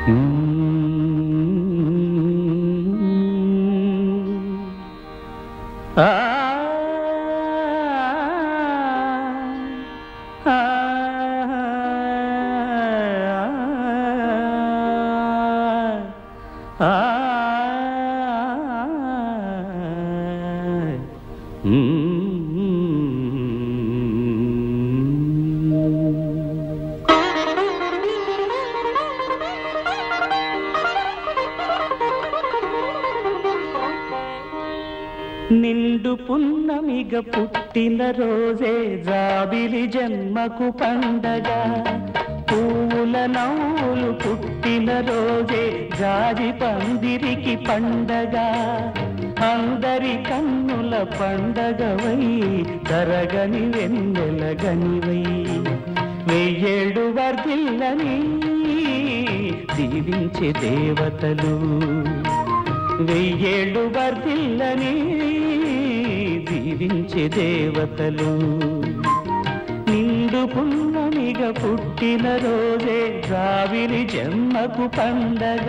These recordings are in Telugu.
ఆ ఆ ఆ నిండు పున్నమిగ పుట్టిన రోజే జాబిలి జన్మకు పండగ పూల నవ్వులు పుట్టిన రోజే జాజి పందిరికి పండగ అందరి కన్నుల పండగవై తరగని వెన్నెలగనివై వెయ్యేడు వర్ధిల్లని దీవించే దేవతలు వెయ్యేళ్ళు వర్ధిల్లని దీవించే దేవతలు నిండు పున్నమిగ పుట్టిన రోజే జావిలి జన్మకు పండగ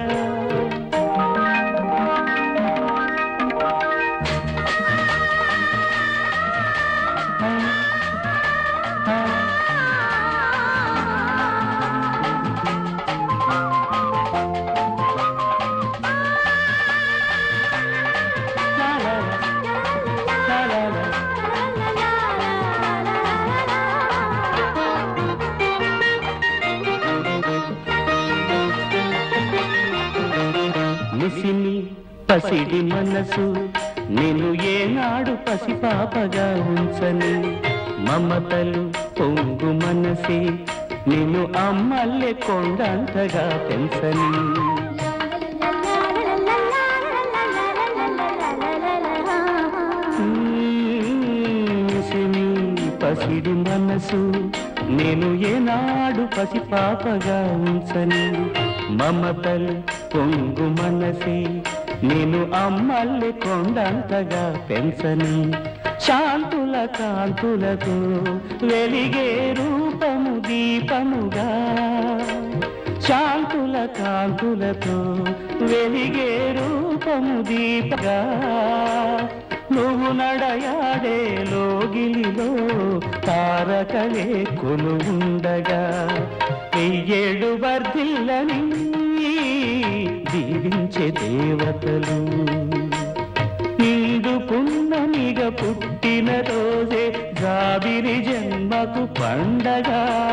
లా లా లా, లా లా లా. మిసిని పసిడి మనసు నేను ఏనాడు పసిపాపగా ఉంచని మమతలు పొంగు మనసే నేను అమ్మల్లే కొండంతగా పెంచని మిసిని పసిడి మనసు నేను ఏనాడు పసిపాపగా ఉంచని మమతలు పొంగు మనసే నేను అమ్మల్లి కొండంతగా పెంచని శాంతుల కాంతులతో వెలిగే రూపము దీపముగా శాంతుల కాంతులతో వెలిగే రూపము దీపగా నువ్వు నడయాడే లోగిలిలో తారకలే కొలువుండగా వెయ్యేడు వర్ధిల్లని దీవించే దేవతలు నిండు పున్నమిగ పుట్టిన రోజే జాబిరి జన్మకు పండగ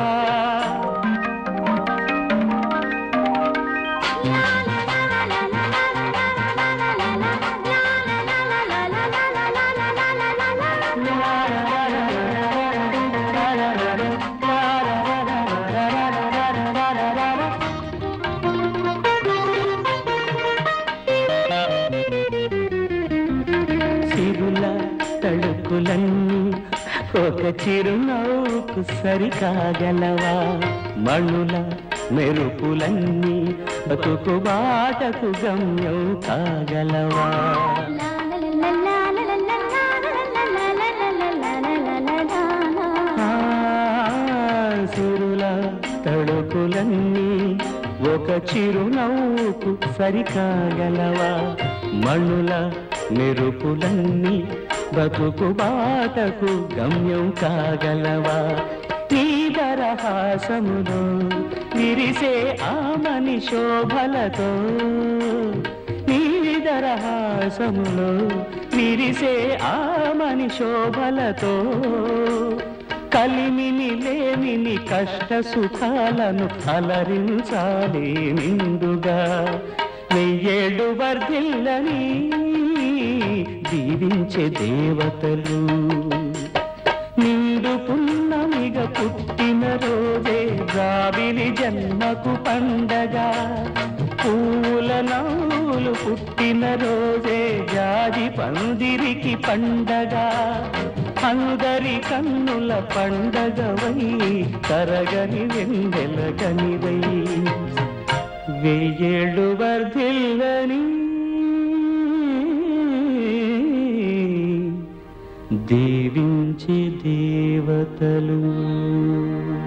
సిరుల తడుకులన్నీ ఒక చిరునవ్వుకు సరికాగలవా మణుల మెరుపులన్నీ బతుకు బాటకు గమ్యం కాగలవా ఆ, సిరుల తడుకులన్నీ ఒక చిరునవ్వుకు సరికాగలవా మణుల మెరుపులన్నీ బతుకు బాటకు గమ్యం కాగలవా నీదరహాసములో విరిసే ఆమని శోభలతో నీదరహాసములో విరిసే ఆమని శోభలతో కలిమిని లేమిని కష్ట సుఖాలను అలరించాలి నిండుగా వెయ్యేడు వర్ధిల్లని దీవించే దేవతలు నిండు పున్నమిగ పుట్టిన రోజే జాబిలి జన్మకు పండగ పూల నవ్వులు పుట్టిన రోజే జాజి పందిరికి పండగ అందరి కన్నుల పండగవై తరగని వెందెలగనివై వెయ్యేళ్ళు వర్ధిల్లని దీవించి దేవతలు